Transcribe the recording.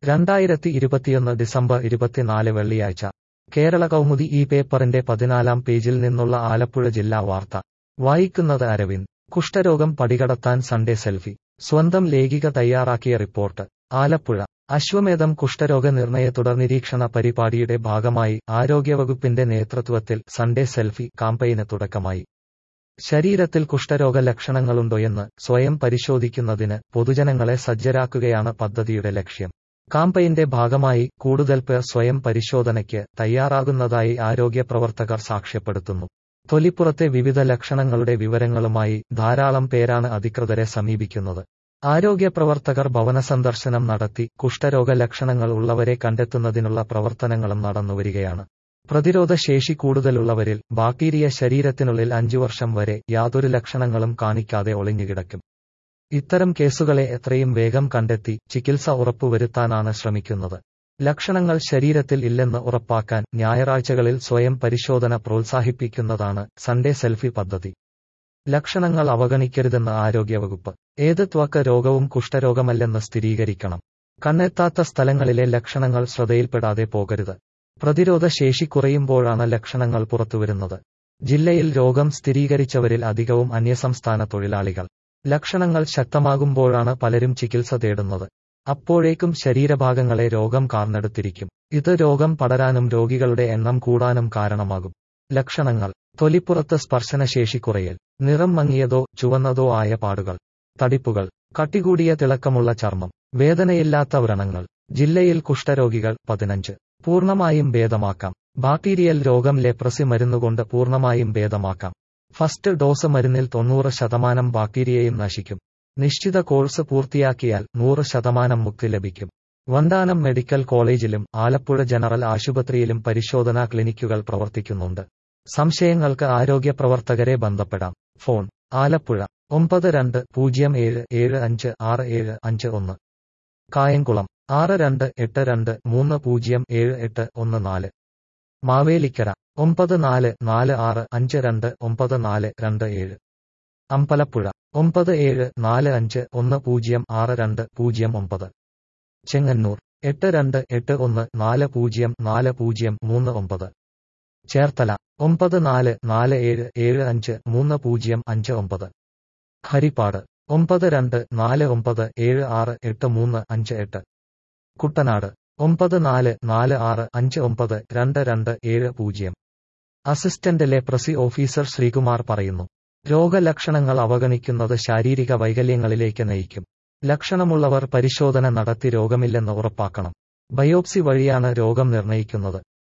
രണ്ടായിരത്തി ഇരുപത്തിയൊന്ന് ഡിസംബർ ഇരുപത്തിനാല് വെള്ളിയാഴ്ച കേരള കൗമുദി ഈ പേപ്പറിന്റെ പതിനാലാം പേജിൽ നിന്നുള്ള ആലപ്പുഴ ജില്ലാ വാർത്ത വായിക്കുന്നത് അരവിന്ദ് കുഷ്ഠരോഗം പടികടത്താൻ സൺഡേ സെൽഫി സ്വന്തം ലേഖിക തയ്യാറാക്കിയ റിപ്പോർട്ട് ആലപ്പുഴ അശ്വമേധം കുഷ്ഠരോഗ നിർണയ തുടർനിരീക്ഷണ പരിപാടിയുടെ ഭാഗമായി ആരോഗ്യവകുപ്പിന്റെ നേതൃത്വത്തിൽ സൺഡേ സെൽഫി കാമ്പയിന് തുടക്കമായി ശരീരത്തിൽ കുഷ്ഠരോഗ ലക്ഷണങ്ങളുണ്ടോയെന്ന് സ്വയം പരിശോധിക്കുന്നതിന് പൊതുജനങ്ങളെ സജ്ജരാക്കുകയാണ് പദ്ധതിയുടെ ലക്ഷ്യം കാമ്പയിന്റെ ഭാഗമായി കൂടുതൽ പേർ സ്വയം പരിശോധനയ്ക്ക് തയ്യാറാകുന്നതായി ആരോഗ്യ പ്രവർത്തകർ സാക്ഷ്യപ്പെടുത്തുന്നു തൊലിപ്പുറത്തെ വിവിധ ലക്ഷണങ്ങളുടെ വിവരങ്ങളുമായി ധാരാളം പേരാണ് അധികൃതരെ സമീപിക്കുന്നത് ആരോഗ്യ പ്രവർത്തകർ ഭവന സന്ദർശനം നടത്തി കുഷ്ഠരോഗ ലക്ഷണങ്ങൾ ഉള്ളവരെ കണ്ടെത്തുന്നതിനുള്ള പ്രവർത്തനങ്ങളും നടന്നുവരികയാണ് പ്രതിരോധ ശേഷി കൂടുതലുള്ളവരിൽ ബാക്ടീരിയ ശരീരത്തിനുള്ളിൽ അഞ്ചു വർഷം വരെ യാതൊരു ലക്ഷണങ്ങളും കാണിക്കാതെ ഒളിഞ്ഞുകിടക്കും ഇത്തരം കേസുകളെ എത്രയും വേഗം കണ്ടെത്തി ചികിത്സ ഉറപ്പുവരുത്താനാണ് ശ്രമിക്കുന്നത് ലക്ഷണങ്ങൾ ശരീരത്തിൽ ഇല്ലെന്ന് ഉറപ്പാക്കാൻ ഞായറാഴ്ചകളിൽ സ്വയം പരിശോധന പ്രോത്സാഹിപ്പിക്കുന്നതാണ് സൺഡേ സെൽഫി പദ്ധതി ലക്ഷണങ്ങൾ അവഗണിക്കരുതെന്ന് ആരോഗ്യവകുപ്പ് ഏത് ത്വക്ക് രോഗവും കുഷ്ഠരോഗമല്ലെന്ന് സ്ഥിരീകരിക്കണം കണ്ണെത്താത്ത സ്ഥലങ്ങളിലെ ലക്ഷണങ്ങൾ ശ്രദ്ധയിൽപ്പെടാതെ പോകരുത് പ്രതിരോധ ശേഷി കുറയുമ്പോഴാണ് ലക്ഷണങ്ങൾ പുറത്തുവരുന്നത് ജില്ലയിൽ രോഗം സ്ഥിരീകരിച്ചവരിൽ അധികവും അന്യസംസ്ഥാന തൊഴിലാളികൾ ലക്ഷണങ്ങൾ ശക്തമാകുമ്പോഴാണ് പലരും ചികിത്സ തേടുന്നത് അപ്പോഴേക്കും ശരീരഭാഗങ്ങളെ രോഗം കാർന്നെടുത്തിരിക്കും ഇത് രോഗം പടരാനും രോഗികളുടെ എണ്ണം കൂടാനും കാരണമാകും ലക്ഷണങ്ങൾ തൊലിപ്പുറത്ത് സ്പർശനശേഷി കുറയൽ നിറം മങ്ങിയതോ ചുവന്നതോ ആയ പാടുകൾ തടിപ്പുകൾ കട്ടികൂടിയ തിളക്കമുള്ള ചർമ്മം വേദനയില്ലാത്ത വ്രണങ്ങൾ ജില്ലയിൽ കുഷ്ഠരോഗികൾ പതിനഞ്ച് പൂർണ്ണമായും ഭേദമാക്കാം ബാക്ടീരിയൽ രോഗം ലെപ്രസി മരുന്നുകൊണ്ട് പൂർണ്ണമായും ഭേദമാക്കാം ഫസ്റ്റ് ഡോസ് മരുന്നിൽ തൊണ്ണൂറ് ശതമാനം ബാക്ടീരിയയും നശിക്കും നിശ്ചിത കോഴ്സ് പൂർത്തിയാക്കിയാൽ നൂറ് ശതമാനം മുക്തി ലഭിക്കും വണ്ടാനം മെഡിക്കൽ കോളേജിലും ആലപ്പുഴ ജനറൽ ആശുപത്രിയിലും പരിശോധനാ ക്ലിനിക്കുകൾ പ്രവർത്തിക്കുന്നുണ്ട് സംശയങ്ങൾക്ക് ആരോഗ്യ പ്രവർത്തകരെ ബന്ധപ്പെടാം ഫോൺ ആലപ്പുഴ ഒമ്പത് രണ്ട് പൂജ്യം ഏഴ് ഏഴ് അഞ്ച് ആറ് ഏഴ് അഞ്ച് ഒന്ന് കായംകുളം ആറ് രണ്ട് എട്ട് രണ്ട് മൂന്ന് പൂജ്യം ഏഴ് എട്ട് ഒന്ന് നാല് മാവേലിക്കര ഒമ്പത് നാല് നാല് ആറ് അഞ്ച് രണ്ട് ഒമ്പത് നാല് രണ്ട് ഏഴ് അമ്പലപ്പുഴ ഒമ്പത് ഏഴ് നാല് അഞ്ച് ഒന്ന് പൂജ്യം ആറ് രണ്ട് പൂജ്യം ഒമ്പത് ചെങ്ങന്നൂർ എട്ട് രണ്ട് എട്ട് ഒന്ന് നാല് പൂജ്യം നാല് പൂജ്യം മൂന്ന് ഒമ്പത് ചേർത്തല ഒമ്പത് നാല് നാല് ഏഴ് ഏഴ് അഞ്ച് മൂന്ന് പൂജ്യം അഞ്ച് ഒമ്പത് ഹരിപ്പാട് ഒമ്പത് രണ്ട് നാല് ഒമ്പത് ഏഴ് ആറ് എട്ട് മൂന്ന് അഞ്ച് എട്ട് കുട്ടനാട് ഒമ്പത് നാല് നാല് ആറ് അഞ്ച് ഒമ്പത് രണ്ട് രണ്ട് ഏഴ് പൂജ്യം അസിസ്റ്റന്റ് ലെപ്രസി ഓഫീസർ ശ്രീകുമാർ പറയുന്നു രോഗലക്ഷണങ്ങൾ അവഗണിക്കുന്നത് ശാരീരിക വൈകല്യങ്ങളിലേക്ക് നയിക്കും ലക്ഷണമുള്ളവർ പരിശോധന നടത്തി രോഗമില്ലെന്ന് ഉറപ്പാക്കണം ബയോപ്സി വഴിയാണ് രോഗം നിർണയിക്കുന്നത്